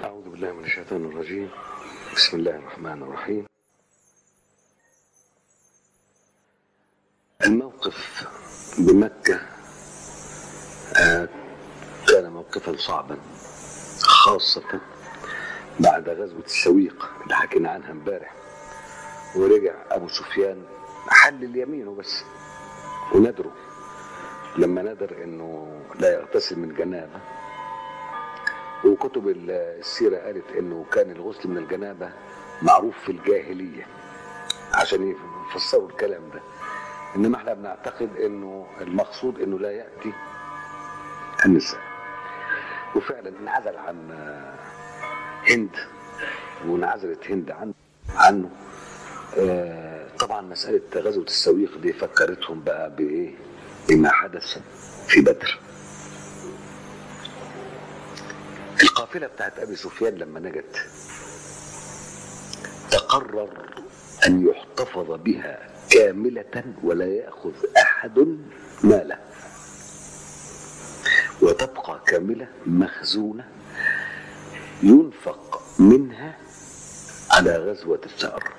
أعوذ بالله من الشيطان الرجيم بسم الله الرحمن الرحيم الموقف بمكة آه، كان موقفا صعبا خاصة بعد غزوة السويق اللي حكينا عنها امبارح ورجع أبو سفيان حل اليمين وبس وندره لما ندر انه لا يغتسل من جنابه وكتب السيرة قالت انه كان الغسل من الجنابة معروف في الجاهلية عشان يفسروا الكلام ده انما احنا بنعتقد انه المقصود انه لا يأتي النساء وفعلا انعزل عن هند وانعزلت هند عنه عنه آه، طبعا مسألة غزوة السويق دي فكرتهم بقى بإيه بما حدث في بدر القافلة بتاعت أبي سفيان لما نجت تقرر أن يحتفظ بها كاملة ولا يأخذ أحد ماله وتبقى كاملة مخزونة ينفق منها على غزوة الثأر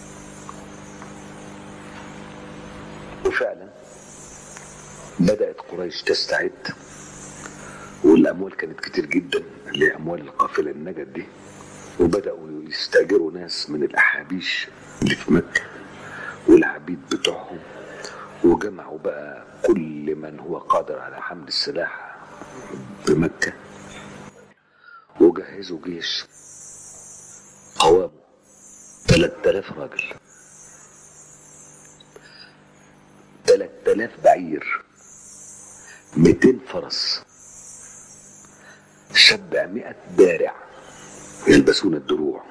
وفعلا بدأت قريش تستعد والاموال كانت كتير جدا اللي هي اموال القافله النجد دي وبداوا يستاجروا ناس من الاحابيش اللي في مكه والعبيد بتوعهم وجمعوا بقى كل من هو قادر على حمل السلاح بمكه وجهزوا جيش قوامه 3000 راجل 3000 بعير 200 فرس سبعمائة دارع يلبسون الدروع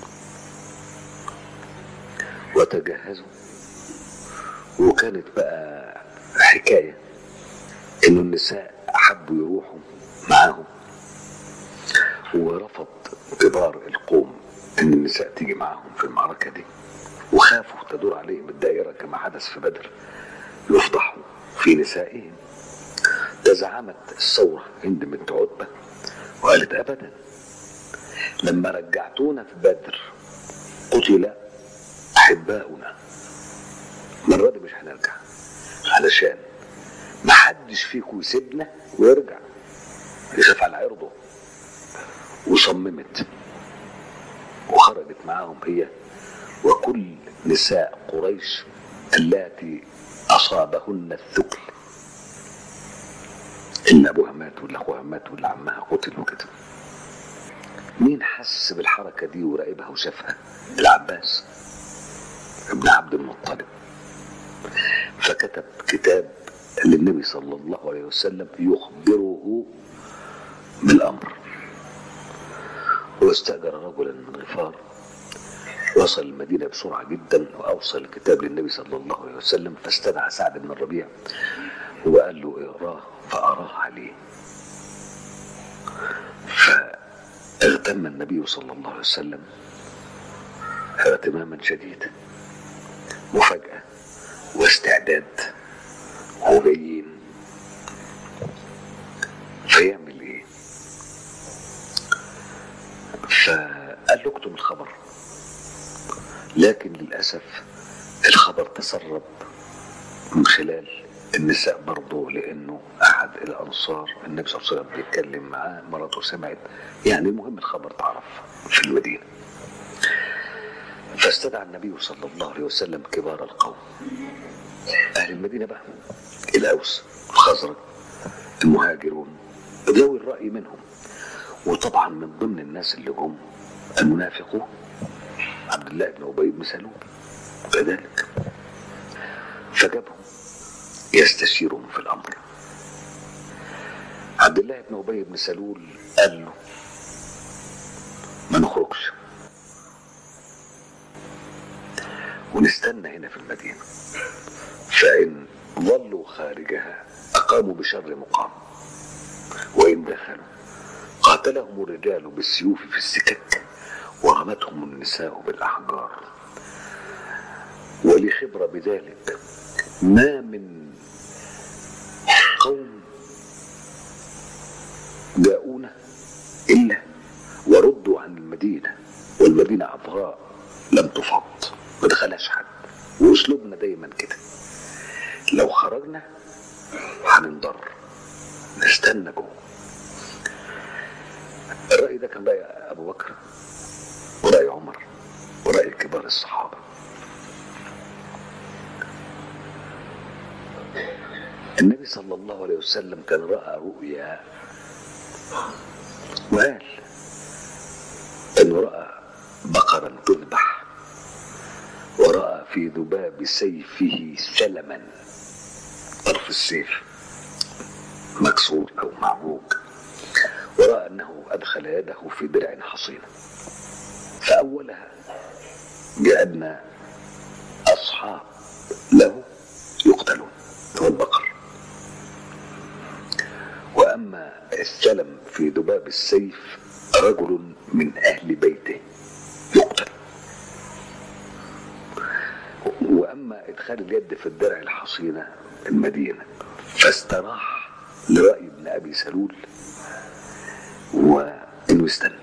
وتجهزوا وكانت بقى حكاية إنه النساء حبوا يروحوا معاهم ورفض كبار القوم إن النساء تيجي معاهم في المعركة دي وخافوا تدور عليهم الدائرة كما حدث في بدر يفضحوا في نسائهم تزعمت الثورة هند بنت عتبة وقالت ابدا لما رجعتونا في بدر قتل احباؤنا المره دي مش هنرجع علشان ما حدش فيكم يسيبنا ويرجع يخاف على عرضه وصممت وخرجت معاهم هي وكل نساء قريش اللاتي اصابهن الثقل إلا أبوها مات ولا أخوها مات ولا عمها قتل وكده مين حس بالحركة دي وراقبها وشافها العباس ابن عبد المطلب فكتب كتاب للنبي صلى الله عليه وسلم يخبره بالأمر واستأجر رجلا من غفار وصل المدينة بسرعة جدا وأوصل الكتاب للنبي صلى الله عليه وسلم فاستدعى سعد بن الربيع وقال له اقراه فأراه عليه فاغتم النبي صلى الله عليه وسلم اغتماما شديدا مفاجأة واستعداد وجايين فيعمل ايه فقال له اكتب الخبر لكن للأسف الخبر تسرب من خلال النساء برضه لانه احد الانصار النبي صلى الله عليه وسلم بيتكلم معاه مراته سمعت يعني المهم الخبر تعرف في المدينه فاستدعى النبي صلى الله عليه وسلم كبار القوم اهل المدينه بقى الاوس الخزرج المهاجرون ذوي الراي منهم وطبعا من ضمن الناس اللي هم المنافقون عبد الله بن ابي بن سلول كذلك فجابهم يستشيرهم في الامر عبد الله بن ابي بن سلول قال له ما نخرجش ونستنى هنا في المدينه فان ظلوا خارجها اقاموا بشر مقام وان دخلوا قاتلهم الرجال بالسيوف في السكك ورمتهم النساء بالاحجار ولي خبره بذلك ما من قوم جاءونا إلا وردوا المدينة والمدينة عذراء لم تفض ما دخلهاش حد واسلوبنا دايما كده لو خرجنا هننضر نستنى جوه الرأي ده كان رأي أبو بكر ورأي عمر ورأي كبار الصحابة النبي صلى الله عليه وسلم كان رأى رؤيا وقال انه رأى بقرا تذبح ورأى في ذباب سيفه سلما طرف السيف مكسور او معوج ورأى انه ادخل يده في درع حصينة فاولها بان اصحاب له يقتلون هو البقر واما السلم في ذباب السيف رجل من اهل بيته يقتل واما ادخال اليد في الدرع الحصينه المدينه فاستراح لراي ابن ابي سلول وانه يستنى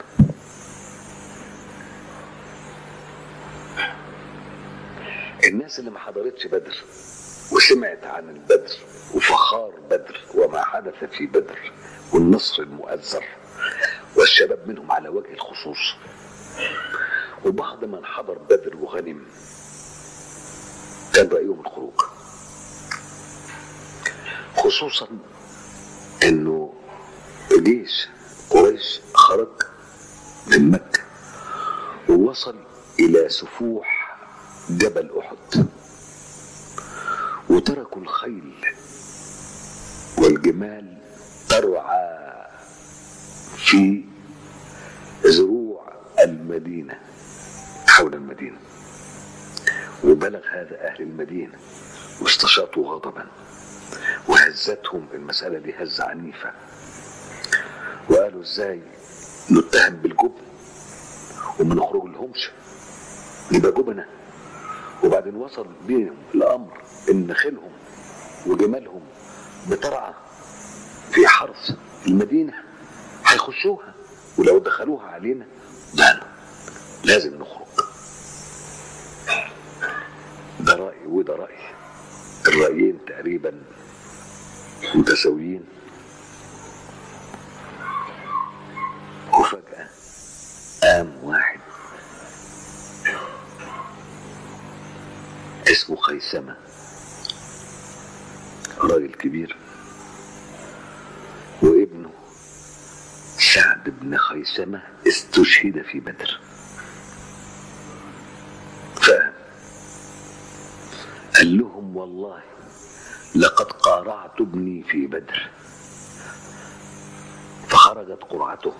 الناس اللي ما حضرتش بدر وسمعت عن البدر وفخار بدر وما حدث في بدر والنصر المؤزر والشباب منهم على وجه الخصوص وبعض من حضر بدر وغنم كان رأيهم الخروج خصوصا انه جيش قريش خرج من مكة ووصل الى سفوح جبل احد وتركوا الخيل والجمال ترعى في زروع المدينة حول المدينة وبلغ هذا أهل المدينة واستشاطوا غضبا وهزتهم المسألة دي هزة عنيفة وقالوا ازاي نتهم بالجبن وما نخرج لهمش نبقى جبنة وبعدين وصل بيهم الأمر إن خيلهم وجمالهم بترعى في حرث المدينة هيخشوها ولو دخلوها علينا ده لازم نخرج ده رأي وده رأي الرأيين تقريبا متساويين وفجأة قام واحد اسمه خيسمة راجل كبير وابنه سعد بن خيسمة استشهد في بدر فقام قال لهم والله لقد قارعت ابني في بدر فخرجت قرعته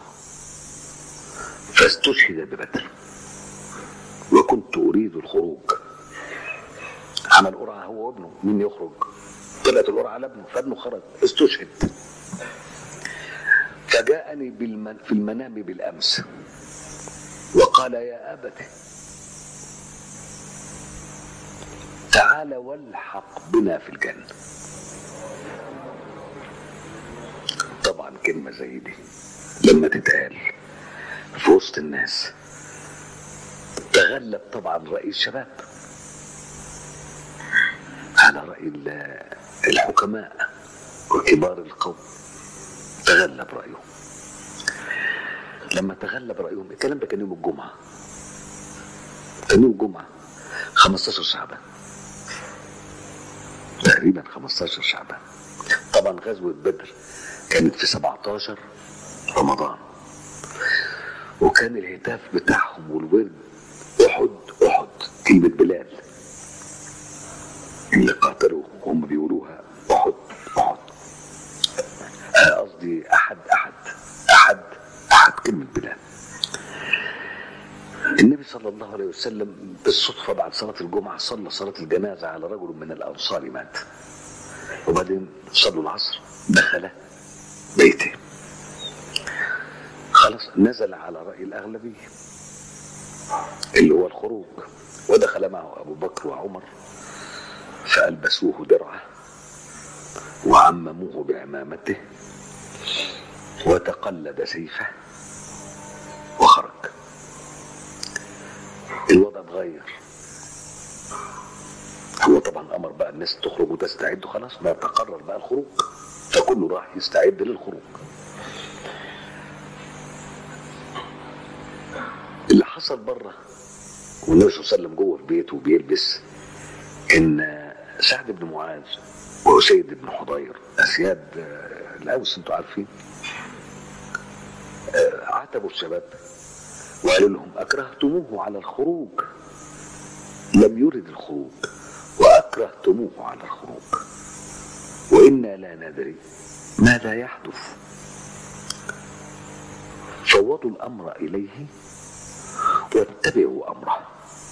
فاستشهد ببدر وكنت اريد الخروج عمل قرعه هو وابنه مين يخرج طلعت القرعه على ابنه فابنه خرج استشهد فجاءني بالمن في المنام بالامس وقال يا ابت تعال والحق بنا في الجنه طبعا كلمه زي دي لما تتقال في وسط الناس تغلب طبعا راي الشباب على راي ال- الحكماء وكبار القوم تغلب رايهم لما تغلب رايهم الكلام ده كان يوم الجمعه كان يوم الجمعه 15 شعبان تقريبا 15 شعبان طبعا غزوه بدر كانت في 17 رمضان وكان الهتاف بتاعهم والورد احد احد كلمه بلال اللي قاتلوا هم بيقولوها احد احد آه، قصدي احد احد احد احد كلمه بلال النبي صلى الله عليه وسلم بالصدفة بعد صلاة الجمعة صلى صلاة الجنازة على رجل من الأنصار مات وبعدين صلوا العصر دخل بيته خلاص نزل على رأي الأغلبية اللي هو الخروج ودخل معه أبو بكر وعمر فألبسوه درعه وعمموه بعمامته وتقلد سيفه وخرج الوضع اتغير هو طبعا امر بقى الناس تخرج وتستعد خلاص ما تقرر بقى الخروج فكله راح يستعد للخروج اللي حصل بره والنبي صلى الله عليه وسلم جوه في بيته بيلبس ان سعد بن معاذ وأسيد بن حضير أسياد آه، الأوس أنتوا عارفين آه، عاتبوا الشباب وقالوا لهم أكرهتموه على الخروج لم يرد الخروج وأكرهتموه على الخروج وإنا لا ندري ماذا يحدث فوضوا الأمر إليه واتبعوا أمره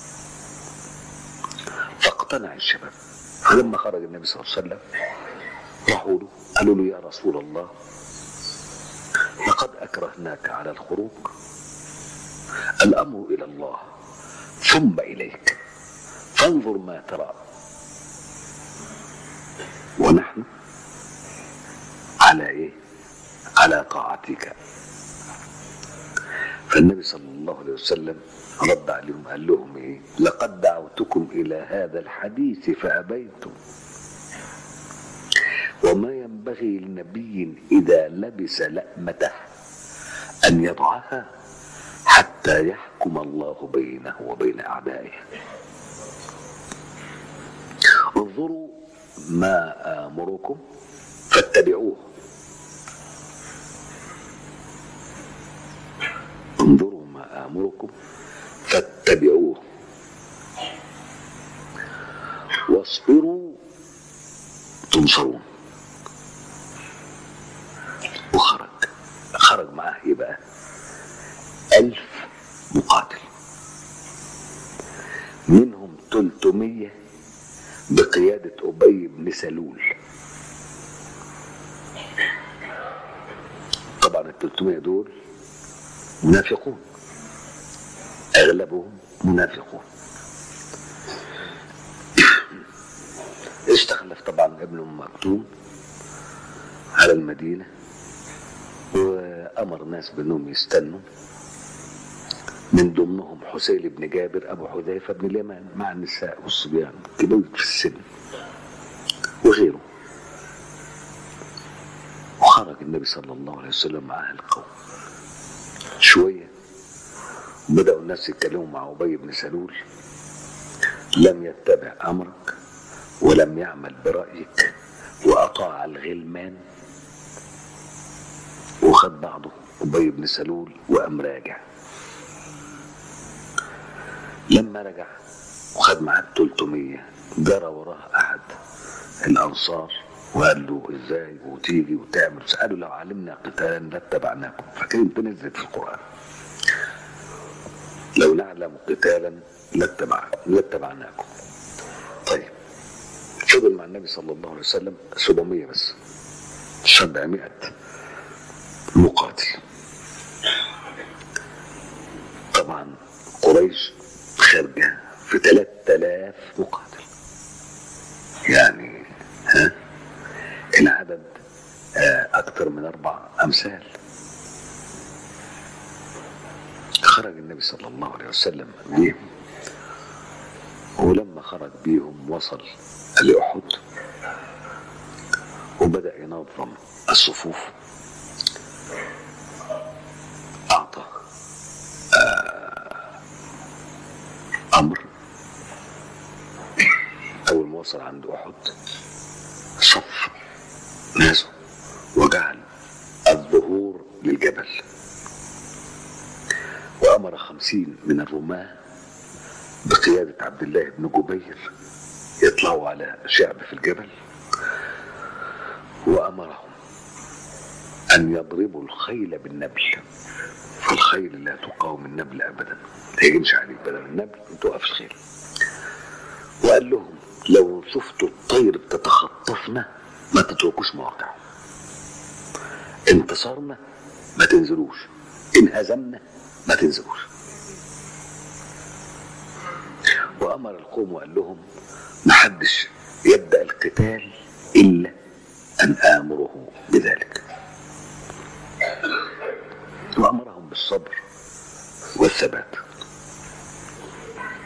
فاقتنع الشباب فلما خرج النبي صلى الله عليه وسلم راحوا له قالوا له يا رسول الله لقد أكرهناك على الخروج الأمر إلى الله ثم إليك فانظر ما ترى ونحن على إيه على طاعتك فالنبي صلى الله عليه وسلم رد عليهم قال لهم ايه لقد دعوتكم الى هذا الحديث فابيتم وما ينبغي لنبي اذا لبس لأمته ان يضعها حتى يحكم الله بينه وبين اعدائه انظروا ما امركم فاتبعوه انظروا ما امركم فاتبعوه واصبروا تنصرون وخرج خرج معاه ايه بقى ألف مقاتل منهم 300 بقيادة أبي بن سلول طبعا ال 300 دول منافقون اغلبهم منافقون استخلف طبعا ابن ام مكتوم على المدينه وامر الناس بانهم يستنوا من ضمنهم حسين بن جابر ابو حذيفه بن اليمان مع النساء والصبيان كبير في السن وغيره وخرج النبي صلى الله عليه وسلم مع اهل القوم شويه بدأوا الناس يتكلموا مع أبي بن سلول لم يتبع أمرك ولم يعمل برأيك وأطاع الغلمان وخد بعضه أبي بن سلول وقام راجع لما رجع وخد معاه 300 جرى وراه أحد الأنصار وقال له ازاي وتيجي وتعمل قالوا لو علمنا قتالا لاتبعناكم فاكرين تنزل في القرآن لو نعلم قتالا لاتبع لاتبعناكم طيب فضل مع النبي صلى الله عليه وسلم 700 بس 700 مقاتل طبعا قريش خارجه في 3000 مقاتل يعني ها العدد آه، اكثر من اربع امثال خرج النبي صلى الله عليه وسلم بيهم ولما خرج بيهم وصل لأحد وبدأ ينظم الصفوف أعطى آه، أمر أول ما وصل عند أحد صف ناسه وجعل الظهور للجبل وأمر خمسين من الرماة بقيادة عبد الله بن جبير يطلعوا على شعب في الجبل وأمرهم أن يضربوا الخيل بالنبل فالخيل لا تقاوم النبل أبدا ما يجمش عليك بدل النبل توقف الخيل وقال لهم لو شفتوا الطير بتتخطفنا ما تتركوش مواقع انتصرنا ما تنزلوش انهزمنا ما تنزلوش وامر القوم وقال لهم ما حدش يبدا القتال الا ان امره بذلك وامرهم بالصبر والثبات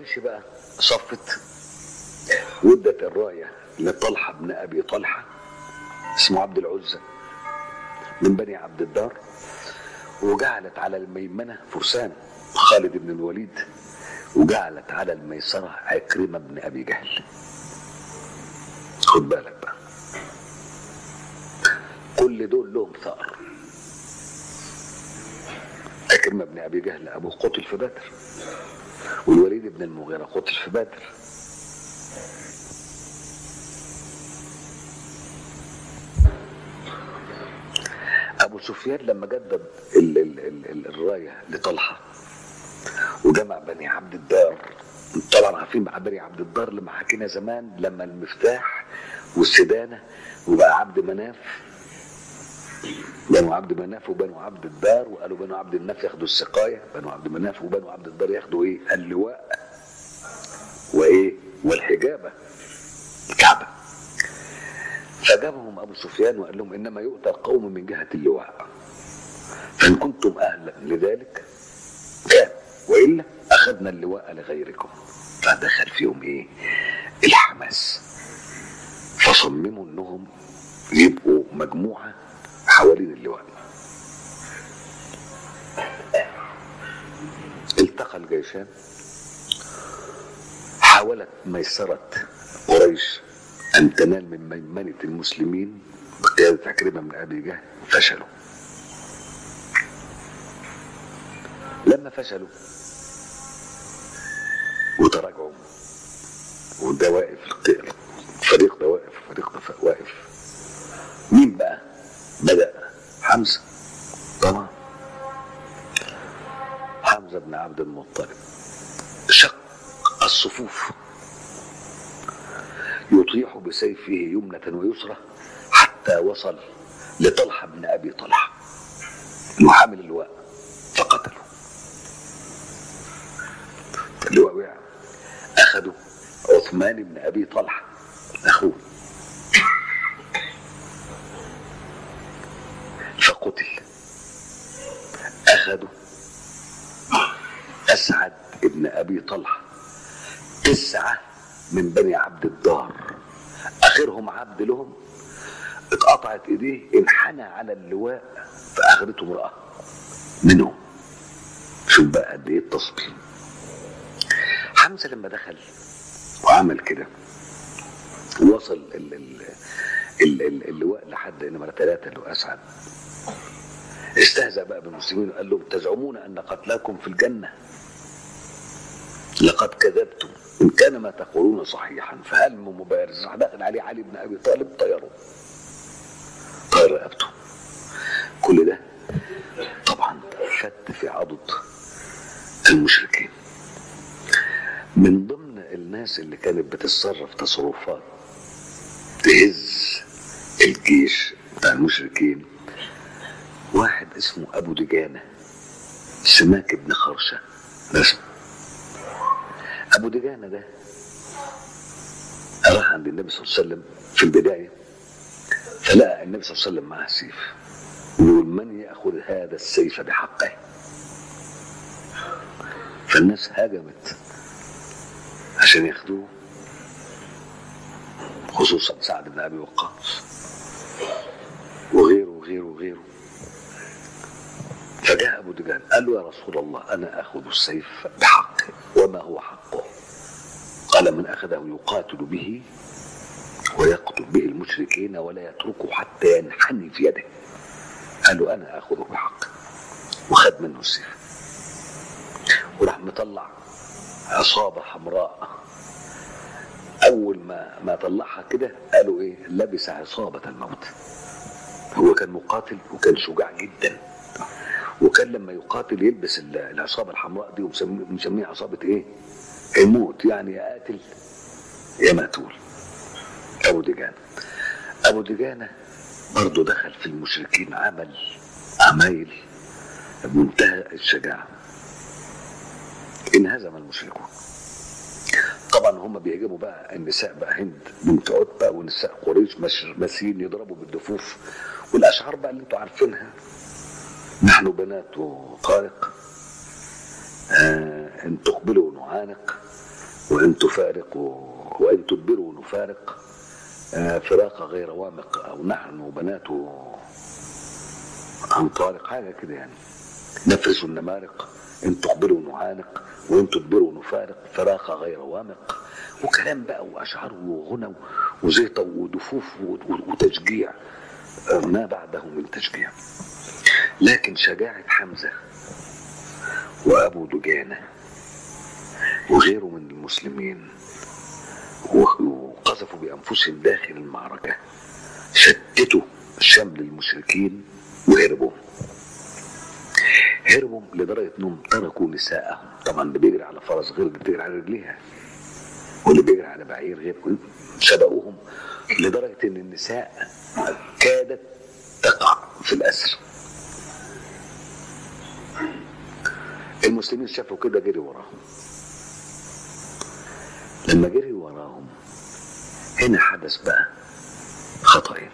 قريش بقى صفت وادت الرايه لطلحه بن ابي طلحه اسمه عبد العزى من بني عبد الدار وجعلت على الميمنه فرسان خالد بن الوليد وجعلت على الميسره عكرمه بن ابي جهل خد بالك بقى كل دول لهم ثأر عكرمه بن ابي جهل ابوه قتل في بدر والوليد بن المغيره قتل في بدر ابو سفيان لما جدد ال ال ال ال الرايه لطلحه وجمع بني عبد الدار طبعا عارفين بقى بني عبد الدار لما حكينا زمان لما المفتاح والسدانه وبقى عبد مناف بنو عبد مناف وبنو عبد الدار وقالوا بنو عبد الناف ياخدوا السقايه بنو عبد مناف وبنو عبد الدار ياخدوا ايه اللواء وايه والحجابه الكعبه فجابهم ابو سفيان وقال لهم انما يؤتى القوم من جهه اللواء فان كنتم اهلا لذلك كان والا اخذنا اللواء لغيركم فدخل فيهم ايه الحماس فصمموا انهم يبقوا مجموعه حوالين اللواء التقى الجيشان حاولت ميسرة قريش أن تنال من ميمنة المسلمين بقيادة عكرمة من أبي جهل فشلوا لما فشلوا وتراجعوا وده واقف الفريق ده واقف الفريق ده واقف مين بقى بدأ حمزة طبعا حمزة بن عبد المطلب شق الصفوف يطيح بسيفه يمنة ويسرى حتى وصل لطلحة بن أبي طلحة محامل اللواء فقتله اللواء وقع أخذوا عثمان بن أبي طلحة أخوه فقتل أخذوا أسعد بن أبي طلحة تسعة من بني عبد الدار آخرهم عبد لهم اتقطعت إيديه انحنى على اللواء فأخذته امرأة منهم شوف بقى قد إيه التصميم حمزة لما دخل وعمل كده وصل ال ال ال ال اللواء لحد نمرة ثلاثة اللي هو أسعد استهزأ بقى بالمسلمين وقال لهم تزعمون أن قتلاكم في الجنة لقد كذبتم إن كان ما تقولون صحيحا فهل من مبارز راح داخل عليه علي بن أبي طالب طيره طير رقبته كل ده طبعا فت في عضد المشركين من ضمن الناس اللي كانت بتتصرف تصرفات تهز الجيش بتاع المشركين واحد اسمه ابو دجانه سماك بن خرشه رسم ابو دجانه ده راح عند النبي صلى الله عليه وسلم في البدايه فلقى النبي صلى الله عليه وسلم معاه سيف ويقول من ياخذ هذا السيف بحقه فالناس هاجمت عشان ياخدوه خصوصا سعد بن ابي وقاص وغيره وغيره وغيره فجاء ابو دجان قال له يا رسول الله انا اخذ السيف بحقه وما هو حقه قال من اخذه يقاتل به ويقتل به المشركين ولا يتركه حتى ينحني في يده قال له انا اخذه بحقه وخد منه السيف وراح مطلع عصابه حمراء اول ما ما طلعها كده قالوا ايه لبس عصابه الموت هو كان مقاتل وكان شجاع جدا وكان لما يقاتل يلبس العصابه الحمراء دي ومسميها عصابه ايه يموت يعني يا قاتل يا مقتول ابو دجانه ابو دجانه برضه دخل في المشركين عمل عمايل بمنتهى الشجاعه انهزم المشركون طبعا هم بيجيبوا بقى النساء بقى هند بنت عتبه ونساء قريش ماشيين يضربوا بالدفوف والاشعار بقى اللي انتوا عارفينها نحن بنات طارق آه ان تقبلوا نعانق وإن تفارقوا وإن تدبروا نفارق آه، فراق غير وامق أو نحن بنات عن طارق حاجة كده يعني نفرس النمارق إن تقبلوا نعانق وإن تدبروا نفارق فراق غير وامق وكلام بقى وأشعار وغنى وزيطة ودفوف وتشجيع آه، ما بعده من تشجيع لكن شجاعة حمزة وأبو دجانة وغيره من المسلمين وقذفوا بأنفسهم داخل المعركة شتتوا شمل المشركين وهربوا هربوا لدرجة انهم تركوا نساءهم طبعا اللي بيجري على فرس غير اللي بيجري على رجليها واللي بيجري على بعير غير سبقوهم لدرجة ان النساء كادت تقع في الأسر المسلمين شافوا كده جري وراهم لما جري وراهم هنا حدث بقى خطأين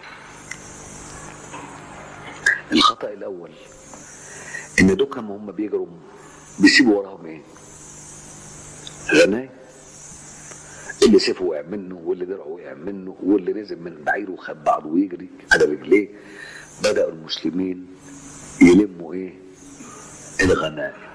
الخطأ الأول إن دوكم هم بيجروا بيسيبوا وراهم إيه؟ غنايم اللي سيفه وقع منه واللي درعه وقع منه واللي نزل من بعيره وخد بعضه ويجري على رجليه بدأوا المسلمين يلموا إيه؟ الغنائم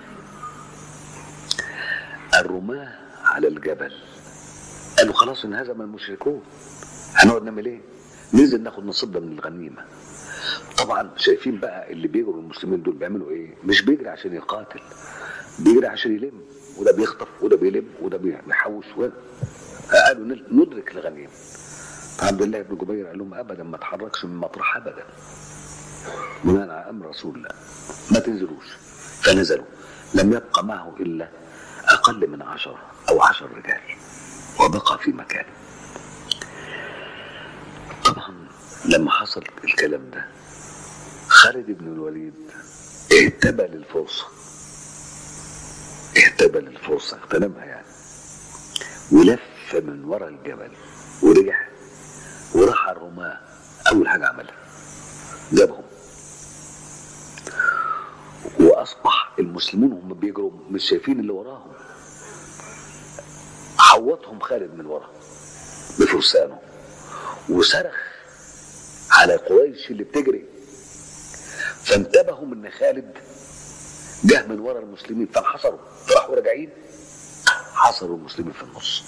الرماة على الجبل قالوا خلاص انهزم المشركون هنقعد نعمل ايه؟ ننزل ناخد نصيبنا من الغنيمه طبعا شايفين بقى اللي بيجروا المسلمين دول بيعملوا ايه؟ مش بيجري عشان يقاتل بيجري عشان يلم وده بيخطف وده بيلم وده بيحوش و... قالوا ندرك الغنيمه عبد الله بن جبير قال لهم ابدا ما تحركش من مطرح ابدا بناء على امر رسول الله ما تنزلوش فنزلوا لم يبقى معه الا اقل من عشره او عشر رجال وبقى في مكانه طبعا لما حصل الكلام ده خالد بن الوليد اهتبى للفرصة اهتبى للفرصة اغتنمها يعني ولف من ورا الجبل ورجع وراح على الرماة أول حاجة عملها جابهم وأصبح المسلمون هم بيجروا مش شايفين اللي وراهم حوطهم خالد من ورا بفرسانه وصرخ على قريش اللي بتجري فانتبهوا ان خالد جه من ورا المسلمين فانحصروا راحوا راجعين حصروا المسلمين في النص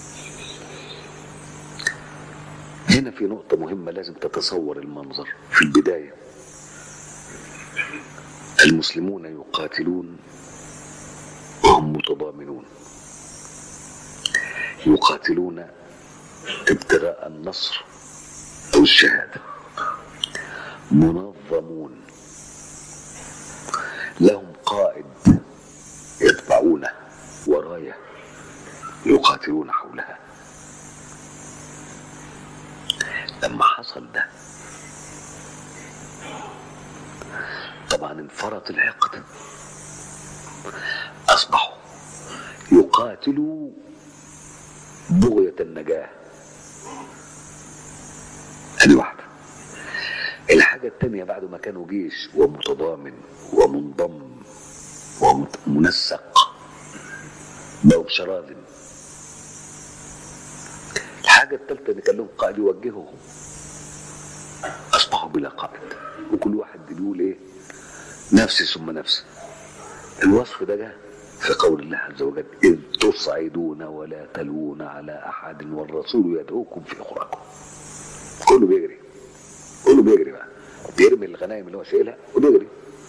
هنا في نقطة مهمة لازم تتصور المنظر في البداية المسلمون يقاتلون وهم متضامنون يقاتلون ابتغاء النصر او الشهاده منظمون لهم قائد يتبعونه ورايه يقاتلون حولها لما حصل ده طبعا انفرط العقد اصبحوا يقاتلوا بغية النجاة هذه واحدة الحاجة التانية بعد ما كانوا جيش ومتضامن ومنضم ومنسق بقوا بشراذم الحاجة التالتة اللي كان لهم قائد يوجههم أصبحوا بلا قائد وكل واحد بيقول إيه نفسي ثم نفسي الوصف ده جه في قول الله عز وجل إذ تصعدون ولا تلوون على أحد والرسول يدعوكم في أخراكم كله بيجري كله بيجري بقى بيرمي الغنايم اللي هو شايلها وبيجري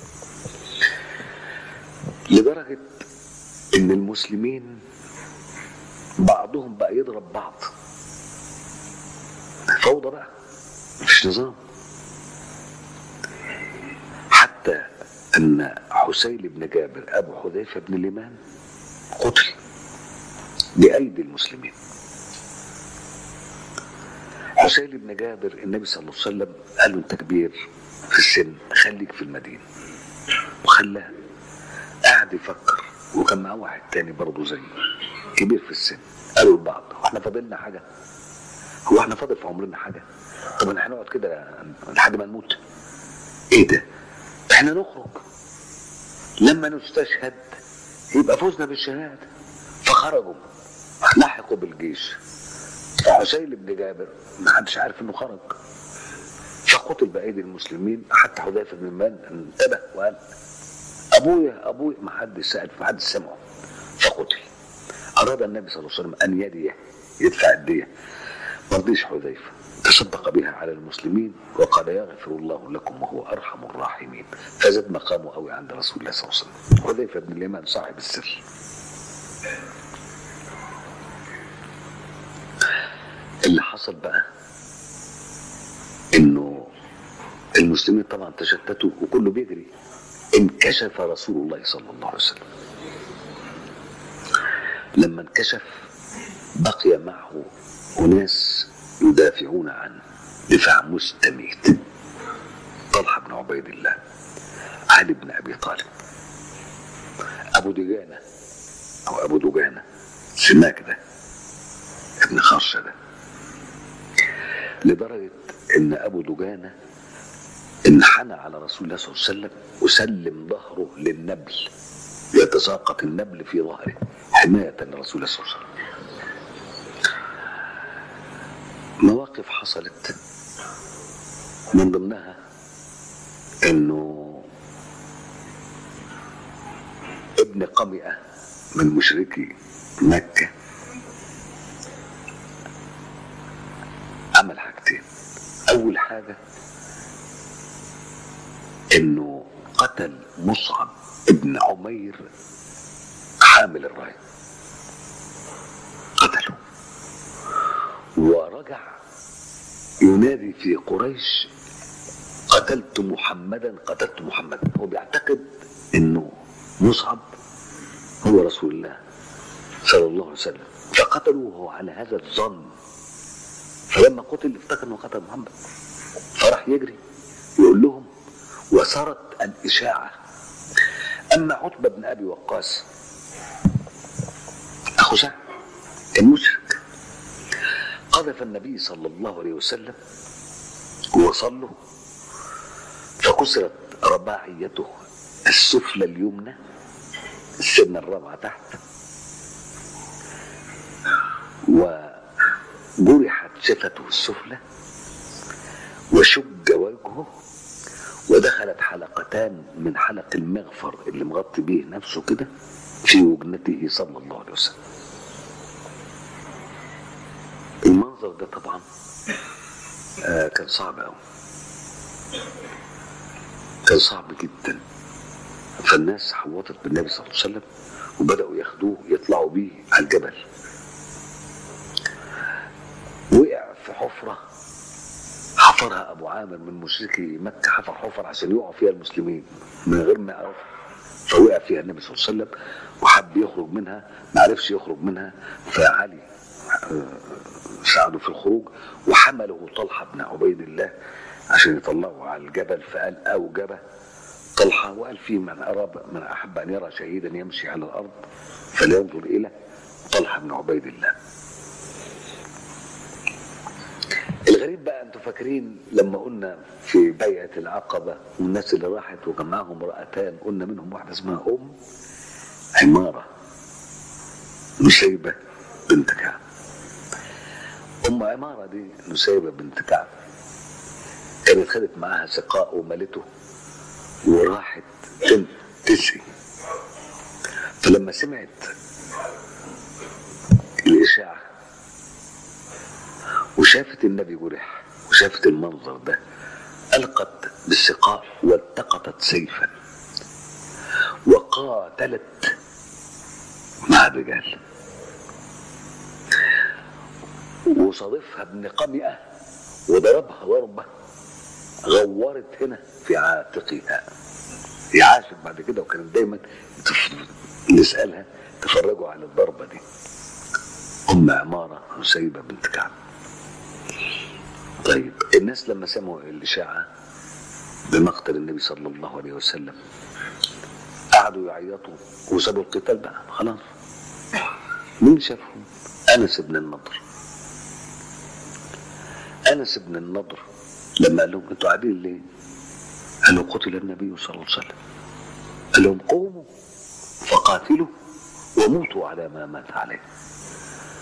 لدرجة إن المسلمين بعضهم بقى يضرب بعض فوضى بقى مفيش نظام حتى أن حسين بن جابر أبو حذيفة بن اليمان قتل بأيدي المسلمين حسين بن جابر النبي صلى الله عليه وسلم قال له أنت كبير في السن خليك في المدينة وخلاه قعد يفكر وكان معاه واحد تاني برضه زيه كبير في السن قالوا لبعض هو احنا فاضلنا حاجة هو احنا فاضل في عمرنا حاجة طب احنا هنقعد كده لحد ما نموت ايه ده احنا نخرج لما نستشهد يبقى فزنا بالشهادة فخرجوا لحقوا بالجيش فحسين بن جابر ما حدش عارف انه خرج فقتل بايدي المسلمين حتى حذيفه بن مان انتبه وقال ابويا ابويا ما حدش سال ما حدش سمعه فقتل اراد النبي صلى الله عليه وسلم ان يديه يدفع الديه ما رضيش حذيفه تصدق بها على المسلمين وقال يغفر الله لكم وهو ارحم الراحمين فزاد مقامه قوي عند رسول الله صلى الله عليه وسلم حذيفه بن اليمان صاحب السر اللي حصل بقى انه المسلمين طبعا تشتتوا وكله بيجري انكشف رسول الله صلى الله عليه وسلم لما انكشف بقي معه اناس يدافعون عنه دفاع مستميت طلحه بن عبيد الله علي بن ابي طالب ابو دجانه او ابو دجانه سماك ده ابن خرشه ده لدرجه ان ابو دجانه انحنى على رسول الله صلى الله عليه وسلم وسلم ظهره للنبل يتساقط النبل في ظهره حمايه لرسول الله صلى الله عليه وسلم مواقف حصلت من ضمنها انه ابن قمئة من مشركي مكة عمل حاجتين أول حاجة إنه قتل مصعب ابن عمير حامل الراية قتله ورجع ينادي في قريش قتلت محمدا قتلت محمدا هو بيعتقد انه مصعب هو رسول الله صلى الله عليه وسلم فقتلوه وهو على هذا الظن فلما قتل افتكر انه قتل محمد فراح يجري يقول لهم وصارت الاشاعه اما عتبه بن ابي وقاص اخو سعد كان مشرك قذف النبي صلى الله عليه وسلم ووصل له فكسرت رباعيته السفلى اليمنى السنة الرابعة تحت وجرحت شفته السفلى وشج وجهه ودخلت حلقتان من حلق المغفر اللي مغطي بيه نفسه كده في وجنته صلى الله عليه وسلم المنظر ده طبعا آه كان صعب قوي كان صعب جدا فالناس حوطت بالنبي صلى الله عليه وسلم وبداوا ياخدوه يطلعوا بيه على الجبل وقع في حفره حفرها ابو عامر من مشركي مكه حفر حفر عشان يقعوا فيها المسلمين من غير ما يعرف فوقع فيها النبي صلى الله عليه وسلم وحب يخرج منها ما عرفش يخرج منها فعلي ساعده في الخروج وحمله طلحه بن عبيد الله عشان يطلعه على الجبل فقال اوجب طلحه وقال في من اراد من احب ان يرى شهيدا يمشي على الارض فلينظر الى طلحه بن عبيد الله الغريب بقى انتوا فاكرين لما قلنا في بيعه العقبه والناس اللي راحت وكان معاهم امراتان قلنا منهم واحده اسمها ام عماره نسيبه بنت كعب ام عماره دي نسيبه بنت كعب كانت خدت معاها سقاء ومالته وراحت تسقي فلما سمعت الإشاعة وشافت النبي جرح وشافت المنظر ده ألقت بالسقاء والتقطت سيفا وقاتلت مع الرجال وصادفها ابن قمئة وضربها ضربة غورت هنا في عاتقها هي عاشت بعد كده وكانت دايما نسألها تفرجوا على الضربة دي أم عمارة نسيبة بنت كعب طيب الناس لما سمعوا الإشاعة بمقتل النبي صلى الله عليه وسلم قعدوا يعيطوا وسابوا القتال بقى خلاص مين شافهم؟ أنس بن النضر أنس بن النضر لما قال لهم انتوا قاعدين ليه؟ قالوا قتل النبي صلى الله عليه وسلم قال لهم قوموا فقاتلوا وموتوا على ما مات عليه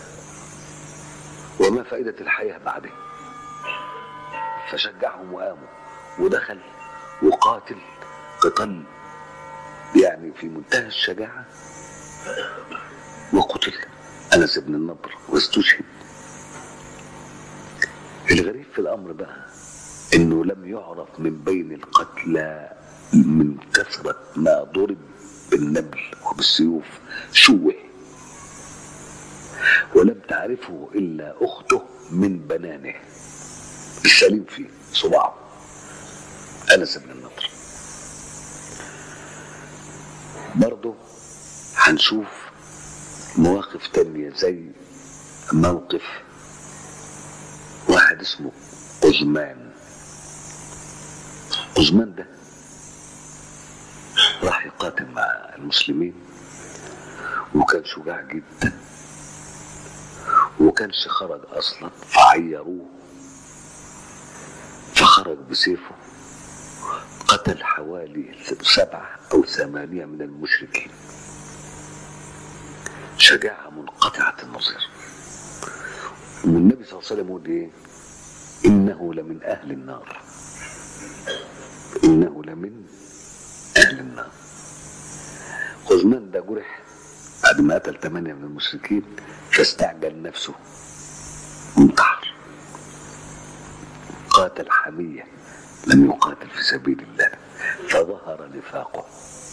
وما فائدة الحياة بعده فشجعهم وقاموا ودخل وقاتل قتال يعني في منتهى الشجاعة وقتل أنس بن النضر واستشهد الغريب في الأمر بقى إنه لم يعرف من بين القتلى من كثرة ما ضرب بالنبل وبالسيوف شوه ولم تعرفه إلا أخته من بنانه السليم فيه صباعه أنس بن النضر برضه هنشوف مواقف تانية زي موقف واحد اسمه قزمان قزمان ده راح يقاتل مع المسلمين وكان شجاع جدا وكانش خرج اصلا فعيروه فخرج بسيفه قتل حوالي سبعة أو ثمانية من المشركين شجاعة منقطعة النظير والنبي صلى الله عليه وسلم يقول إيه إنه لمن أهل النار إنه لمن أهل النار خزمان ده جرح بعد ما قتل ثمانية من المشركين فاستعجل نفسه انتحر قاتل حمية لم يقاتل في سبيل الله فظهر نفاقه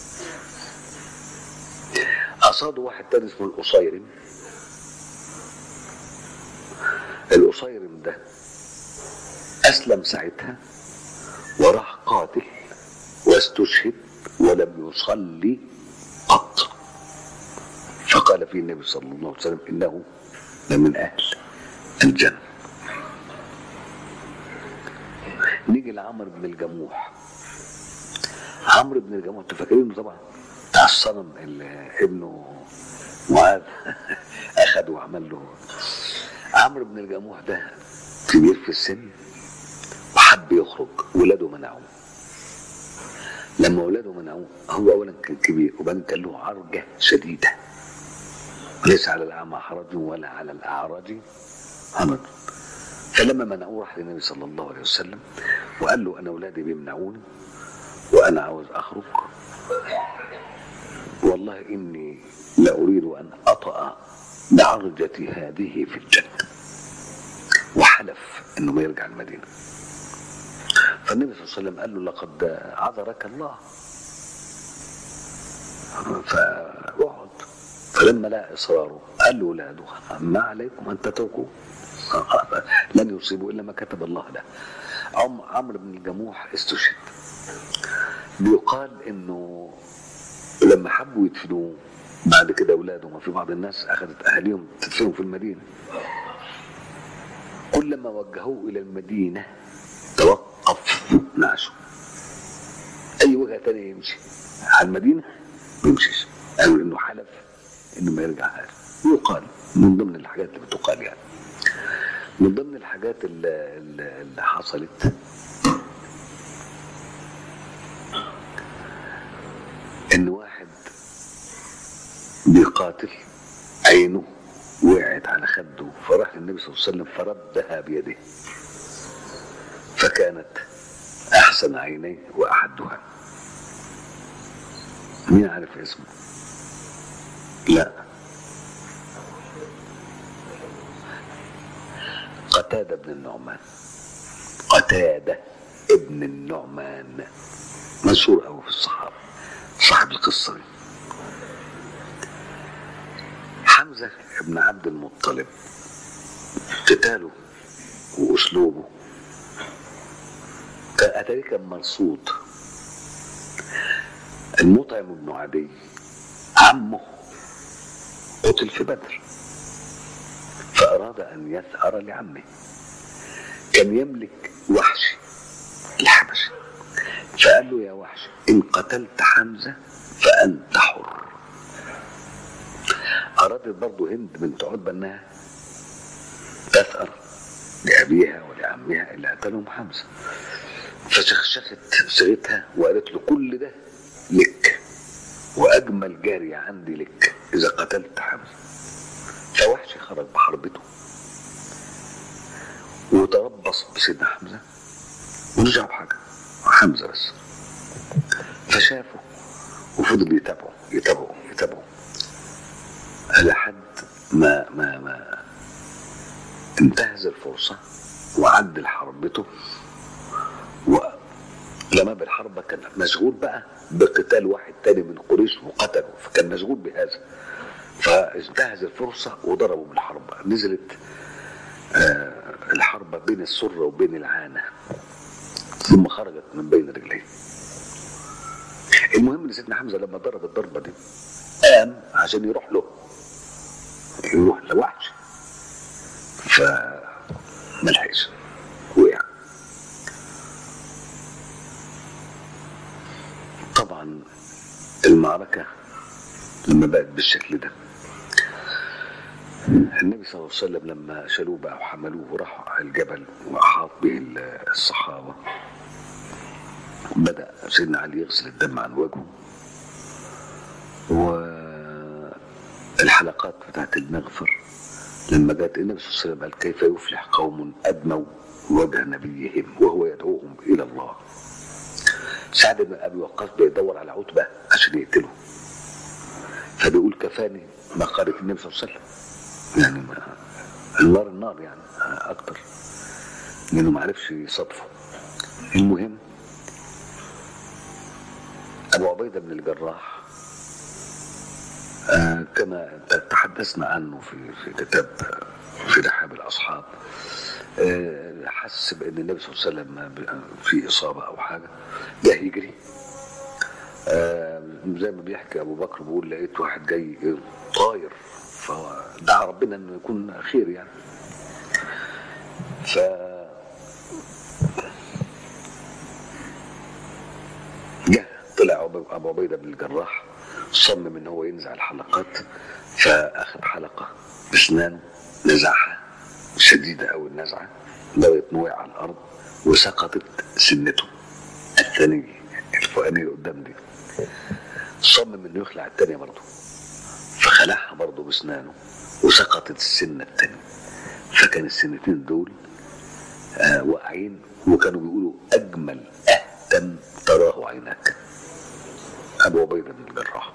أصاد واحد تاني اسمه الأصيرم الأصيرم ده أسلم ساعتها وراح قاتل واستشهد ولم يصلي قط فقال فيه النبي صلى الله عليه وسلم إنه لمن أهل الجنة نيجي لعمرو بن الجموح عمرو بن الجموح انتوا فاكرينه طبعا بتاع الصنم اللي ابنه معاذ اخده وعمل له عمرو بن الجموح ده كبير في السن وحب يخرج ولاده منعوه لما ولاده منعوه هو اولا كان كبير وبعدين كان له عرجه شديده ليس على الاعمى حرج ولا على الاعرج حرج فلما منعوه راح للنبي صلى الله عليه وسلم وقال له انا اولادي بيمنعوني وانا عاوز اخرج والله اني لاريد ان اطأ بعرجتي هذه في الجنه وحلف انه ما يرجع المدينه فالنبي صلى الله عليه وسلم قال له لقد عذرك الله فاقعد فلما لقى اصراره قال له اولاده ما عليكم ان تتركوا لن يصيبوا الا ما كتب الله له عم عمرو بن الجموح استشهد بيقال انه لما حبوا يدفنوه بعد كده اولاده ما في بعض الناس اخذت اهاليهم تدفنهم في المدينه كلما وجهوه الى المدينه توقف نعشه اي وجهه تانية يمشي على المدينه ما يمشيش قالوا انه حلف انه ما يرجع هذا يقال من ضمن الحاجات اللي بتقال يعني من ضمن الحاجات اللي, اللي حصلت ان واحد بيقاتل عينه وقعت على خده فراح للنبي صلى الله عليه وسلم فردها بيده فكانت احسن عينيه واحدها مين عارف اسمه لا قتادة بن النعمان قتادة ابن النعمان مشهور قوي في الصحابة صاحب القصة دي حمزة ابن عبد المطلب قتاله وأسلوبه كان أتاري كان مرصود المطعم بن عدي عمه قتل في بدر فأراد أن يثأر لعمه كان يملك وحشي الحبشي فقال له يا وحشي إن قتلت حمزة فأنت حر أرادت برضه هند بنت عتبة إنها تثأر لأبيها ولعمها اللي قتلهم حمزة فشخشخت صيغتها وقالت له كل ده لك وأجمل جارية عندي لك إذا قتلت حمزة فوحشي خرج بحربته وتربص بسيدنا حمزة ورجع بحاجة حمزة بس فشافه وفضل يتابعه يتابعه يتابعه لحد ما ما ما انتهز الفرصة وعدل حربته ولما بالحربة كان مشغول بقى بقتال واحد تاني من قريش وقتله فكان مشغول بهذا فانتهز الفرصة وضربه بالحربة نزلت آه الحربة بين السرة وبين العانة ثم خرجت من بين رجليه المهم ان سيدنا حمزة لما ضرب الضربة دي قام عشان يروح له يروح لوحش فملحقش وقع طبعا المعركة لما بقت بالشكل ده النبي صلى الله عليه وسلم لما شالوه بقى وحملوه وراحوا على الجبل وأحاط به الصحابة بدأ سيدنا علي يغسل الدم عن وجهه والحلقات بتاعت المغفر لما جاءت النبي صلى الله عليه وسلم قال كيف يفلح قوم أدموا وجه نبيهم وهو يدعوهم إلى الله سعد بن أبي وقاص بيدور على عتبة عشان يقتله فبيقول كفاني ما قالت النبي صلى الله عليه وسلم يعني ما النار النار يعني أكتر لأنه ما عرفش يصادفه المهم أبو عبيدة بن الجراح آه كما تحدثنا عنه في في كتاب في رحاب الأصحاب آه حس بأن النبي صلى الله عليه وسلم في إصابة أو حاجة جه يجري آه زي ما بيحكي أبو بكر بيقول لقيت واحد جاي طاير فدعا ربنا أنه يكون خير يعني ف جه طلع ابو عبيده بن الجراح صمم ان هو ينزع الحلقات فاخذ حلقه باسنانه نزعها شديده او النزعه بدات وقع على الارض وسقطت سنته الثانيه الفوقانيه قدام دي صمم انه يخلع الثانيه برضه فخلعها برضه باسنانه وسقطت السنه الثانيه فكان السنتين دول آه واقعين وكانوا بيقولوا اجمل اهتم تراه عيناك ابو عبيده بن الجراح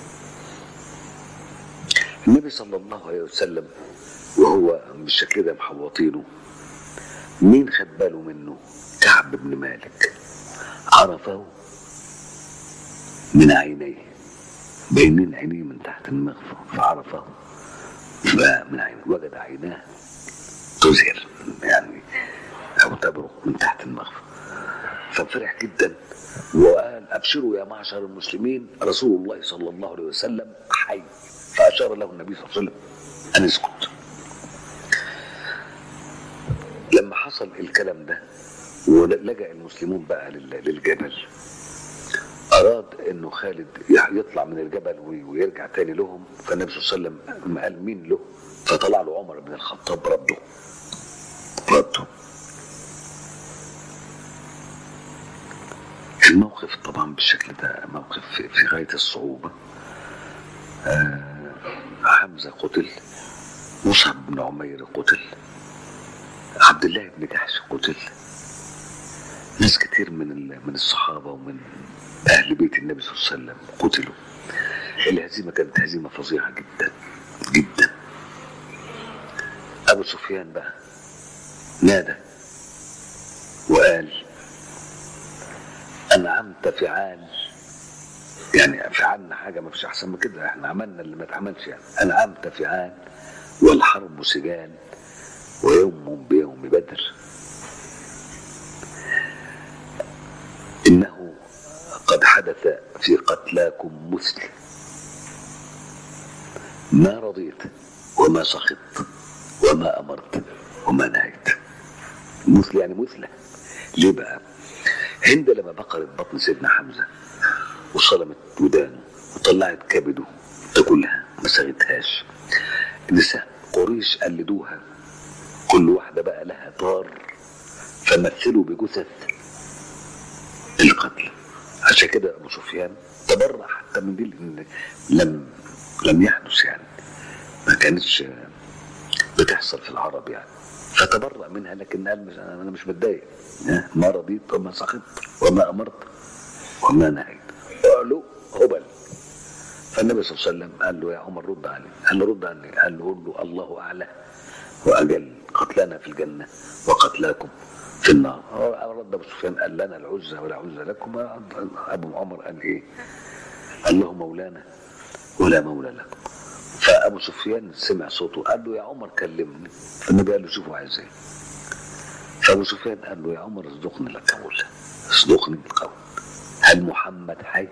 النبي صلى الله عليه وسلم وهو بالشكل ده محوطينه مين خد باله منه كعب بن مالك عرفه من عينيه بينين عينيه من تحت المغفر فعرفه فمن عينيه وجد عيناه تزهر يعني او تبرق من تحت المغفر ففرح جدا وقال ابشروا يا معشر المسلمين رسول الله صلى الله عليه وسلم حي فاشار له النبي صلى الله عليه وسلم ان اسكت لما حصل الكلام ده ولجأ المسلمون بقى للجبل أراد إنه خالد يطلع من الجبل ويرجع تاني لهم فالنبي صلى الله عليه وسلم قال مين له فطلع له عمر بن الخطاب رده رده الموقف طبعا بالشكل ده موقف في, في غاية الصعوبة آه حمزة قتل مصعب بن عمير قتل عبد الله بن جحش قتل ناس كتير من من الصحابة ومن أهل بيت النبي صلى الله عليه وسلم قتلوا الهزيمة كانت هزيمة فظيعة جدا جدا أبو سفيان بقى نادى وقال أنعمت فعال يعني فعلنا حاجة ما فيش أحسن من كده احنا عملنا اللي ما اتعملش يعني أنعمت فعال والحرب سجال ويوم بيوم بدر إنه قد حدث في قتلاكم مثل ما رضيت وما سخطت وما أمرت وما نهيت مثل يعني مثلة ليه بقى هند لما بقرت بطن سيدنا حمزة وصلمت ودانه وطلعت كبده تاكلها ما سغتهاش نساء قريش قلدوها كل واحدة بقى لها طار فمثلوا بجثث القتل عشان كده ابو سفيان تبرع حتى من دي لان لم لم يحدث يعني ما كانتش بتحصل في العرب يعني فتبرأ منها لكن قال مش انا مش متضايق ها، ما رضيت وما سخطت وما امرت وما نهيت قالوا هبل فالنبي صلى الله عليه وسلم قال له يا عمر رد علي قال له رد علي قال له قول له الله اعلى واجل قتلنا في الجنه وقتلاكم في النار هو رد ابو سفيان قال لنا العزى ولا عزى لكم ابو عمر قال ايه قال له مولانا ولا مولى لكم فابو سفيان سمع صوته قال له يا عمر كلمني فالنبي قال له شوفوا عايز ايه فابو سفيان قال له يا عمر اصدقني القول اصدقني بالقول هل محمد حي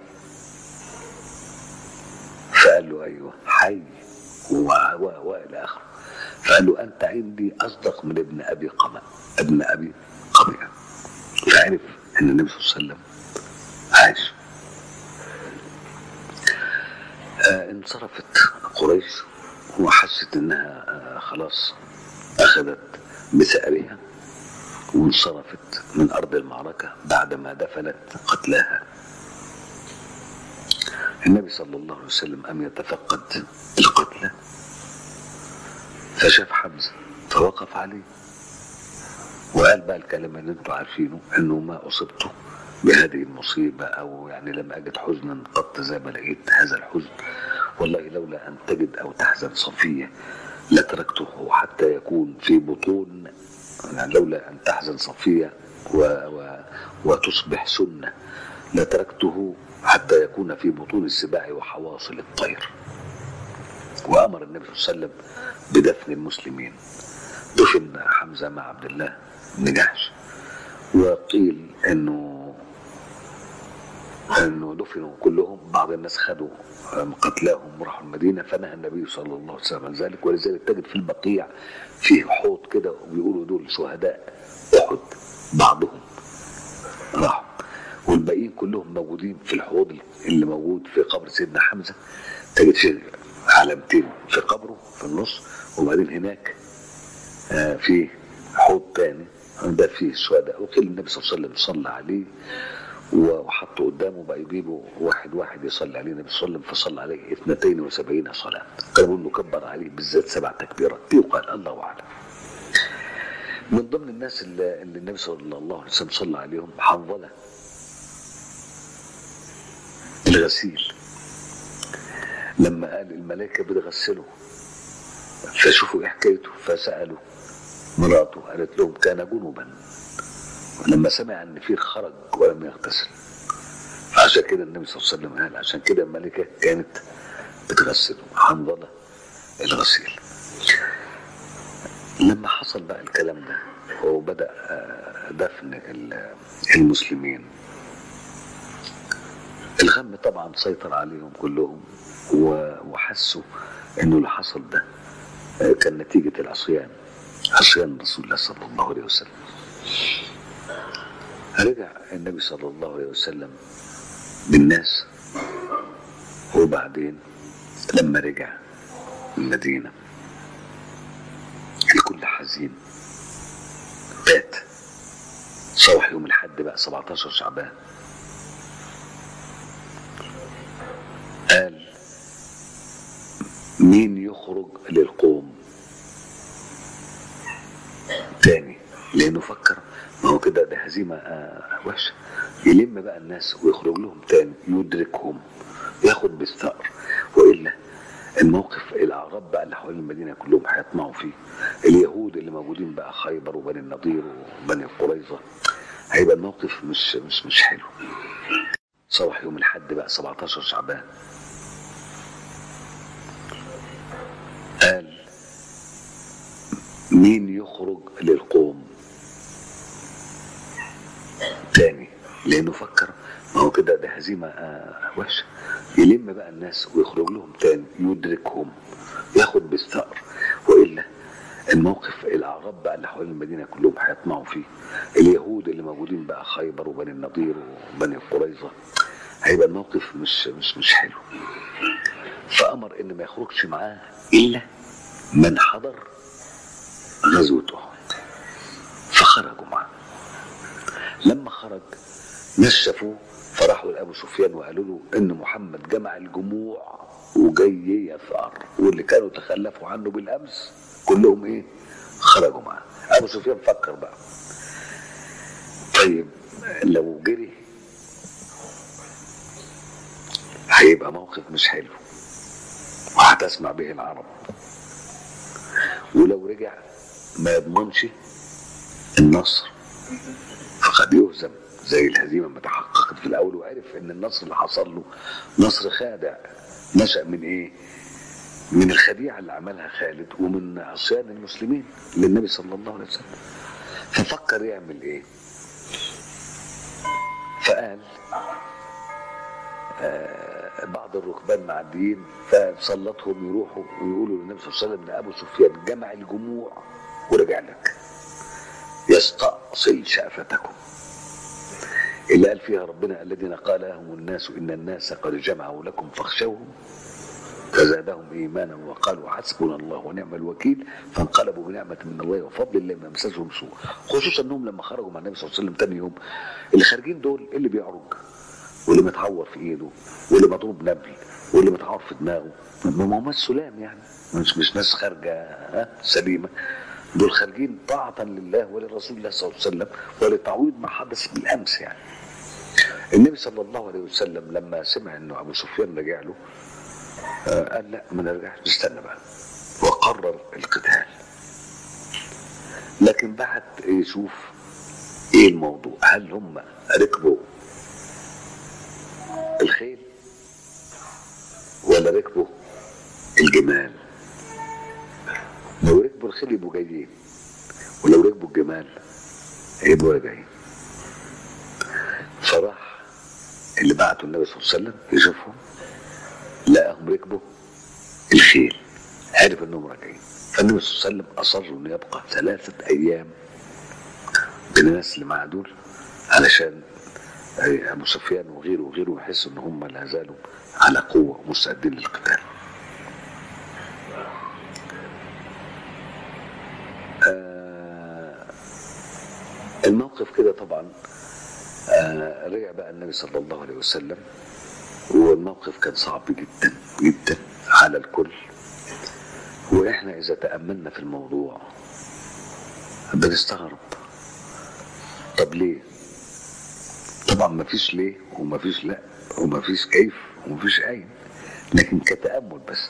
فقال له ايوه حي و و والى اخره فقال له انت عندي اصدق من ابن ابي قمع ابن ابي قمع فعرف ان النبي صلى الله عليه وسلم عايش آه انصرفت قريش وحست انها آه خلاص اخذت بثأرها وانصرفت من ارض المعركه بعدما دفنت قتلاها النبي صلى الله عليه وسلم أم يتفقد القتلى فشاف حمزة فوقف عليه وقال بقى الكلام اللي انتم عارفينه انه ما اصبت بهذه المصيبة او يعني لم اجد حزنا قط زي ما لقيت هذا الحزن والله لولا ان تجد او تحزن صفية لتركته حتى يكون في بطون يعني لولا ان تحزن صفية و و وتصبح سنة لتركته حتى يكون في بطون السباع وحواصل الطير وامر النبي صلى الله عليه وسلم بدفن المسلمين دفن حمزه مع عبد الله بن جحش وقيل انه انه دفنوا كلهم بعض الناس خدوا قتلاهم وراحوا المدينه فنهى النبي صلى الله عليه وسلم عن ذلك ولذلك تجد في البقيع فيه حوض كده وبيقولوا دول شهداء احد بعضهم راحوا والباقيين كلهم موجودين في الحوض اللي موجود في قبر سيدنا حمزه تجد فيه علامتين في قبره في النص وبعدين هناك آه في حوض تاني ده فيه الشهداء وقيل النبي صلى الله عليه وسلم صلى عليه وحطه قدامه بقى يجيبوا واحد واحد يصلي عليه النبي صلى الله عليه وسلم فصلى عليه 72 صلاه كانوا انه كبر عليه بالذات سبع تكبيرات يقال الله اعلم من ضمن الناس اللي, اللي النبي صلى الله عليه وسلم صلى عليهم حنظله الغسيل لما قال الملائكة بتغسله فشوفوا ايه حكايته فسألوا مراته قالت لهم كان جنبا ولما سمع ان في خرج ولم يغتسل فعشان كده النبي صلى الله عليه وسلم قال عشان كده الملكة كانت بتغسله حنظلة الغسيل لما حصل بقى الكلام ده وبدأ دفن المسلمين الغم طبعا سيطر عليهم كلهم وحسوا انه اللي حصل ده كان نتيجة العصيان عصيان رسول الله صلى الله عليه وسلم رجع النبي صلى الله عليه وسلم بالناس وبعدين لما رجع المدينة الكل حزين بات صبح يوم الحد بقى 17 شعبان قال مين يخرج للقوم تاني لانه فكر ما هو كده ده هزيمه آه وحشه يلم بقى الناس ويخرج لهم تاني يدركهم ياخد بالثأر والا الموقف الاعراب بقى اللي حوالين المدينه كلهم هيطمعوا فيه اليهود اللي موجودين بقى خيبر وبني النضير وبني قريظه هيبقى الموقف مش مش مش حلو صباح يوم الحد بقى 17 شعبان قال مين يخرج للقوم تاني لانه فكر ما هو كده ده هزيمه آه وحشه يلم بقى الناس ويخرج لهم تاني يدركهم ياخد بالثأر والا الموقف الاعراب بقى اللي حوالين المدينه كلهم هيطمعوا فيه اليهود اللي موجودين بقى خيبر وبني النضير وبني قريظه هيبقى الموقف مش مش مش حلو فامر ان ما يخرجش معاه الا من حضر غزوه احد فخرجوا معاه لما خرج ناس شافوه فراحوا لابو سفيان وقالوا له ان محمد جمع الجموع وجاي يثار واللي كانوا تخلفوا عنه بالامس كلهم ايه خرجوا معاه ابو سفيان فكر بقى طيب لو جري هيبقى موقف مش حلو وهتسمع به العرب ولو رجع ما يضمنش النصر فقد يهزم زي الهزيمه ما تحققت في الاول وعرف ان النصر اللي حصل له نصر خادع نشا من ايه؟ من الخديعه اللي عملها خالد ومن عصيان المسلمين للنبي صلى الله عليه وسلم ففكر يعمل ايه؟ فقال آه بعض الركبان معديين فسلطهم يروحوا ويقولوا للنبي صلى الله عليه وسلم ان ابو سفيان جمع الجموع ورجع لك يستأصل شأفتكم اللي قال فيها ربنا الذين قال لهم الناس ان الناس قد جمعوا لكم فاخشوهم فزادهم ايمانا وقالوا حسبنا الله ونعم الوكيل فانقلبوا بنعمه من الله وفضل الله ما مسسهم سوء خصوصا انهم لما خرجوا مع النبي صلى الله عليه وسلم تاني يوم اللي خارجين دول اللي بيعرج واللي متعور في ايده واللي مضروب نبل واللي متعور في دماغه ما هماش سلام يعني مش مش ناس خارجه ها سليمه دول خارجين طاعة لله وللرسول الله صلى الله عليه وسلم ولتعويض ما حدث بالأمس يعني النبي صلى الله عليه وسلم لما سمع انه ابو سفيان رجع له آه قال لا ما نرجعش نستنى بقى وقرر القتال لكن بعد يشوف ايه الموضوع هل هم ركبوا الخيل ولا ركبوا الجمال لو ركبوا الخيل يبقوا جايين ولو ركبوا الجمال يبقوا راجعين فراح اللي بعته النبي صلى الله عليه وسلم يشوفهم لقاهم ركبوا الخيل عرف انهم راجعين فالنبي صلى الله عليه وسلم اصر انه يبقى ثلاثه ايام بين الناس اللي معاه دول علشان ابو سفيان وغيره وغيره يحسوا ان هم لا زالوا على قوه ومستعدين للقتال آه الموقف كده طبعا آه رجع بقى النبي صلى الله عليه وسلم والموقف كان صعب جدا جدا على الكل واحنا اذا تاملنا في الموضوع بنستغرب طب ليه طبعا ما فيش ليه وما فيش لا وما فيش كيف وما فيش اين لكن كتامل بس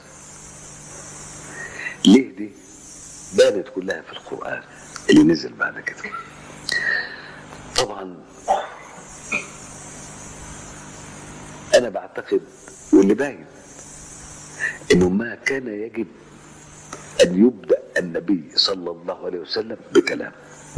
ليه دي بانت كلها في القران اللي نزل بعد كده طبعا انا بعتقد واللي باين انه ما كان يجب ان يبدا النبي صلى الله عليه وسلم بكلام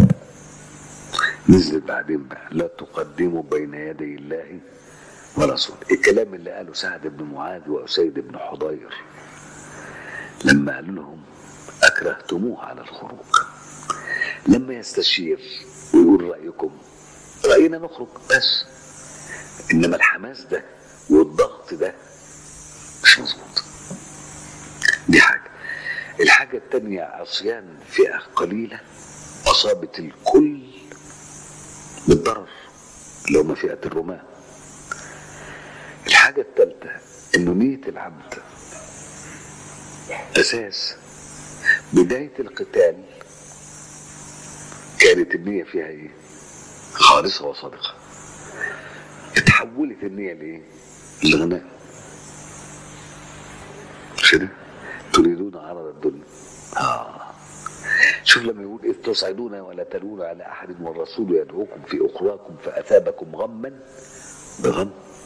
نزل بعدين بقى لا تقدموا بين يدي الله ورسوله الكلام اللي قاله سعد بن معاذ واسيد بن حضير لما قالوا لهم اكرهتموه على الخروج لما يستشير ويقول رايكم راينا نخرج بس انما الحماس ده والضغط ده مش مظبوط دي حاجه الحاجه التانيه عصيان فئه قليله اصابت الكل بالضرر اللي هم فئه الرماه الحاجه الثالثه انه نيه العبد اساس بدايه القتال كانت النيه فيها ايه خالصه وصادقه اتحولت النية لإيه؟ الغناء مش كده؟ تريدون عرض الدنيا آه شوف لما يقول إذ تصعدون ولا تلون على أحد والرسول يدعوكم في أخراكم فأثابكم غما بغم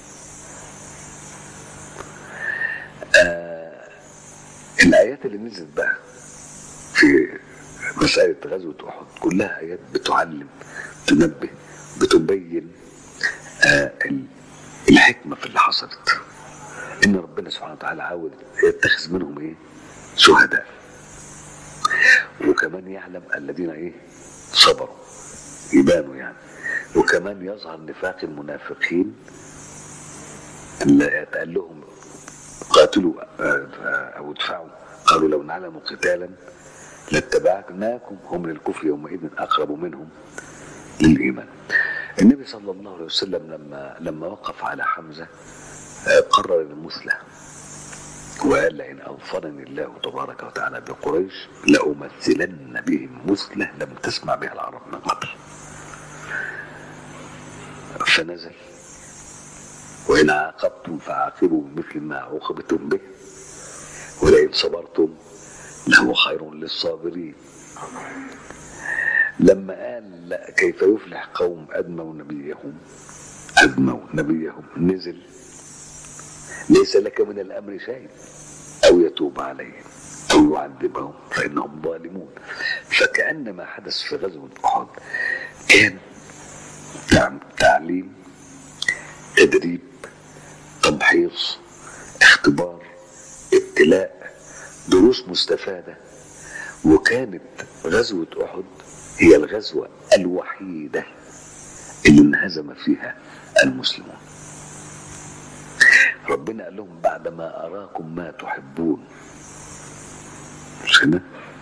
آه الآيات اللي نزلت بقى في مسألة غزوة أحد كلها آيات بتعلم تنبه بتبين آه الحكمة في اللي حصلت إن ربنا سبحانه وتعالى عاود يتخذ منهم إيه شهداء وكمان يعلم الذين إيه صبروا يبانوا يعني وكمان يظهر نفاق المنافقين اللي يتقال لهم قاتلوا أو ادفعوا قالوا لو نعلم قتالا لاتبعناكم هم للكفر يومئذ أقرب منهم للإيمان النبي صلى الله عليه وسلم لما لما وقف على حمزه قرر المثلى وقال لئن أظفرني الله تبارك وتعالى بقريش لأمثلن بهم مثلة لم تسمع بها العرب من قبل فنزل وإن عاقبتم فعاقبوا بمثل ما عوقبتم به ولئن صبرتم لهو خير للصابرين لما قال لا كيف يفلح قوم أدموا نبيهم أدموا نبيهم نزل ليس لك من الأمر شيء أو يتوب عليهم أو يعذبهم فإنهم ظالمون فكأن ما حدث في غزوة أحد كان تعليم تدريب تمحيص اختبار ابتلاء دروس مستفادة وكانت غزوة أحد هي الغزوة الوحيدة اللي انهزم فيها المسلمون ربنا قال لهم بعد ما أراكم ما تحبون مش كده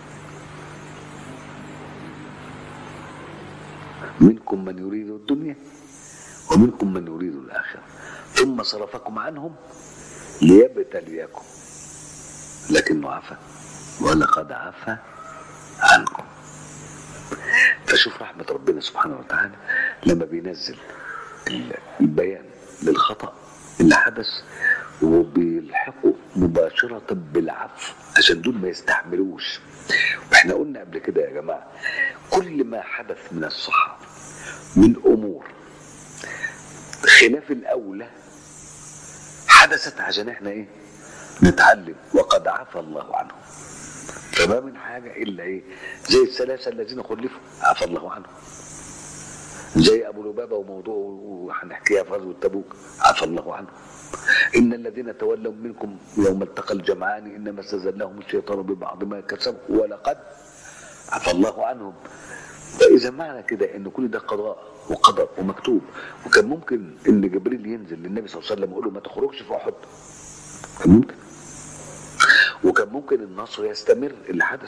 منكم من يريد الدنيا ومنكم من يريد الآخرة ثم صرفكم عنهم ليبتليكم لكنه عفا ولقد عفا عنكم فشوف رحمة ربنا سبحانه وتعالى لما بينزل البيان للخطأ اللي حدث وبيلحقوا مباشرة بالعفو عشان دول ما يستحملوش واحنا قلنا قبل كده يا جماعة كل ما حدث من الصحابة من أمور خلاف الأولى حدثت عشان احنا ايه نتعلم وقد عفى الله عنهم فما من حاجة إلا إيه زي الثلاثة الذين خلفوا عفى الله عنهم زي أبو لبابة وموضوعه وهنحكيها في غزوة تبوك عفى الله عنهم إن الذين تولوا منكم يوم التقى الجمعان إنما استزلهم الشيطان ببعض ما كسبوا ولقد عفى الله عنهم فإذا معنى كده إن كل ده قضاء وقدر ومكتوب وكان ممكن إن جبريل ينزل للنبي صلى الله عليه وسلم ويقول له ما تخرجش في أحد كان ممكن وكان ممكن النصر يستمر اللي حدث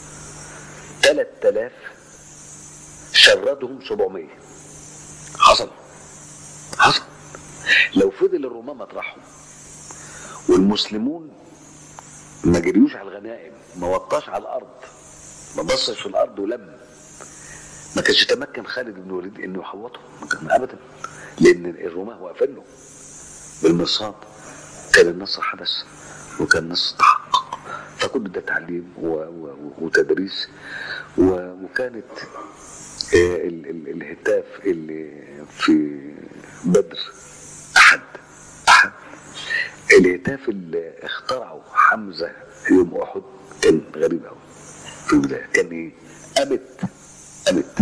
3000 شردهم 700 حصل حصل لو فضل الرومان مطرحهم والمسلمون ما جريوش على الغنائم ما وطاش على الارض ما بصش في الارض ولم ما كانش يتمكن خالد بن الوليد انه يحوطهم ما كان ابدا لان الرومان واقفين له بالمرصاد كان النصر حدث وكان النصر تحقق فكل ده تعليم و... و... وتدريس و... وكانت ال... ال... الهتاف اللي في بدر احد احد الهتاف اللي اخترعه حمزه يوم احد كان غريب قوي في البدايه كان ايه؟ أبت أبت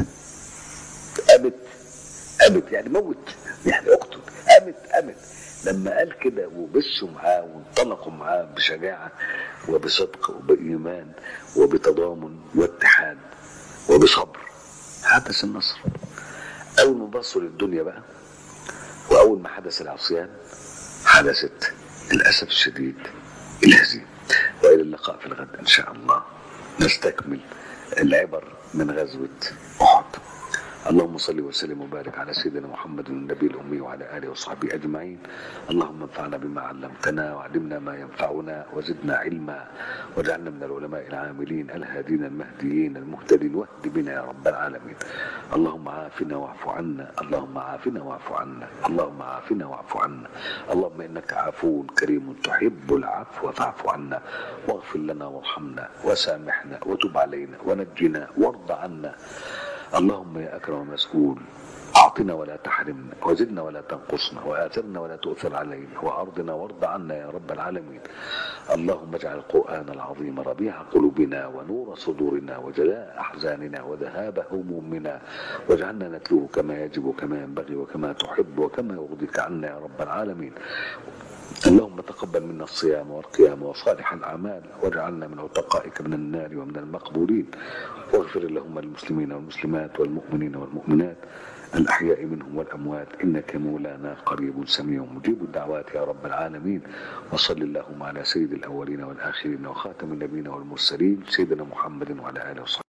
أبت أبت يعني موت يعني اقتل أبت أبت لما قال كده وبشوا معاه وانطلقوا معاه بشجاعة وبصدق وبإيمان وبتضامن واتحاد وبصبر حدث النصر أول ما بصوا للدنيا بقى وأول ما حدث العصيان حدثت للأسف الشديد الهزيمة وإلى اللقاء في الغد إن شاء الله نستكمل العبر من غزوة أحد اللهم صل وسلم وبارك على سيدنا محمد النبي الأمي وعلى آله وصحبه أجمعين اللهم انفعنا بما علمتنا وعلمنا ما ينفعنا وزدنا علما واجعلنا من العلماء العاملين الهادين المهديين المهتدين واهد بنا يا رب العالمين اللهم عافنا واعف عنا اللهم عافنا واعف عنا اللهم عافنا واعف عنا اللهم إنك عفو كريم تحب العفو فاعف عنا واغفر لنا وارحمنا وسامحنا وتب علينا ونجنا وارض عنا اللهم يا أكرم مسؤول أعطنا ولا تحرمنا وزدنا ولا تنقصنا وآثرنا ولا تؤثر علينا وأرضنا وارض عنا يا رب العالمين اللهم اجعل القرآن العظيم ربيع قلوبنا ونور صدورنا وجلاء أحزاننا وذهاب همومنا واجعلنا نتلوه كما يجب وكما ينبغي وكما تحب وكما يرضيك عنا يا رب العالمين اللهم تقبل منا الصيام والقيام وصالح الأعمال واجعلنا من عتقائك من النار ومن المقبولين واغفر اللهم للمسلمين والمسلمات والمؤمنين والمؤمنات الأحياء منهم والأموات إنك مولانا قريب سميع مجيب الدعوات يا رب العالمين وصل اللهم على سيد الأولين والآخرين وخاتم النبيين والمرسلين سيدنا محمد وعلى آله وصحبه